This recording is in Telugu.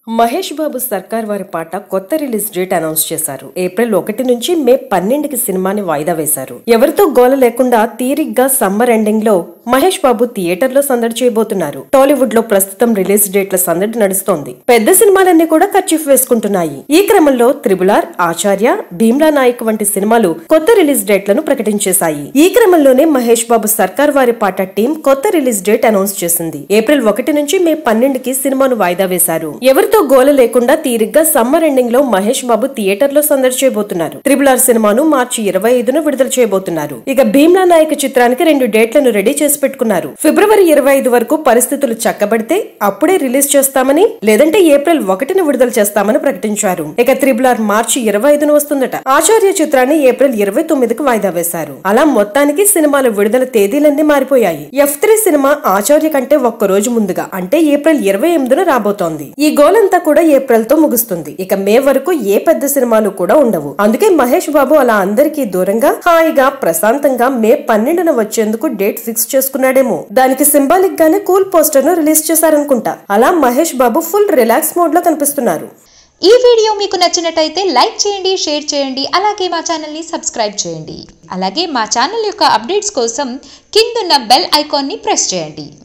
మహేష్ బాబు సర్కార్ వారి పాట కొత్త రిలీజ్ డేట్ అనౌన్స్ చేశారు ఏప్రిల్ ఒకటి నుంచి మే పన్నెండుకి సినిమాని వాయిదా వేశారు ఎవరితో గోల లేకుండా తీరిగ్గా సమ్మర్ ఎండింగ్ లో మహేష్ బాబు థియేటర్ లో సందడి చేయబోతున్నారు టాలీవుడ్ లో ప్రస్తుతం రిలీజ్ డేట్ల సందడి నడుస్తోంది పెద్ద సినిమాలన్నీ కూడా ఖర్చీఫ్ వేసుకుంటున్నాయి ఈ క్రమంలో త్రిబులార్ ఆచార్య భీమ్లా నాయక్ వంటి సినిమాలు కొత్త రిలీజ్ డేట్లను ప్రకటించేశాయి ఈ క్రమంలోనే మహేష్ బాబు సర్కార్ వారి పాట టీం కొత్త రిలీజ్ డేట్ అనౌన్స్ చేసింది ఏప్రిల్ ఒకటి నుంచి మే పన్నెండుకి సినిమాను వాయిదా వేశారు ఎవరితో గోల లేకుండా తీరిగ్గా సమ్మర్ ఎండింగ్ లో మహేష్ బాబు థియేటర్ లో సందడి చేయబోతున్నారు త్రిబుల్ ఆర్ సినిమాను మార్చి ఇరవై ఐదున విడుదల చేయబోతున్నారు ఇక భీమ్లా నాయక్ చిత్రానికి రెండు డేట్లను రెడీ చేసి పెట్టుకున్నారు ఫిబ్రవరి ఇరవై ఐదు వరకు పరిస్థితులు చక్కబడితే అప్పుడే రిలీజ్ చేస్తామని లేదంటే ఏప్రిల్ ఒకటిన విడుదల చేస్తామని ప్రకటించారు ఇక త్రిబుల్ ఆర్ మార్చి ఇరవై ఐదున వస్తుందట ఆచార్య చిత్రాన్ని ఏప్రిల్ ఇరవై తొమ్మిదికి వాయిదా వేశారు అలా మొత్తానికి సినిమాల విడుదల తేదీలన్నీ మారిపోయాయి ఎఫ్ త్రీ సినిమా ఆచార్య కంటే ఒక్క రోజు ముందుగా అంటే ఏప్రిల్ ఇరవై ఎనిమిదిన రాబోతోంది ఈ గోలంతా కూడా ఏప్రిల్ తో ముగుస్తుంది ఇక మే వరకు ఏ పెద్ద సినిమాలు కూడా ఉండవు అందుకే మహేష్ బాబు అలా అందరికీ దూరంగా హాయిగా ప్రశాంతంగా మే పన్నెండున వచ్చేందుకు డేట్ ఫిక్స్ చేసుకున్నాడేమో దానికి సింబాలిక్ గానే కూల్ పోస్టర్ ను రిలీజ్ చేశారనుకుంటా అలా Mahesh Babu full relax mode లో కనిపిస్తున్నారు ఈ వీడియో మీకు నచ్చినట్టయితే లైక్ చేయండి షేర్ చేయండి అలాగే మా ఛానల్ని సబ్స్క్రైబ్ చేయండి అలాగే మా ఛానల్ యొక్క అప్డేట్స్ కోసం కిందున్న బెల్ ఐకాన్ని ప్రెస్ చేయండి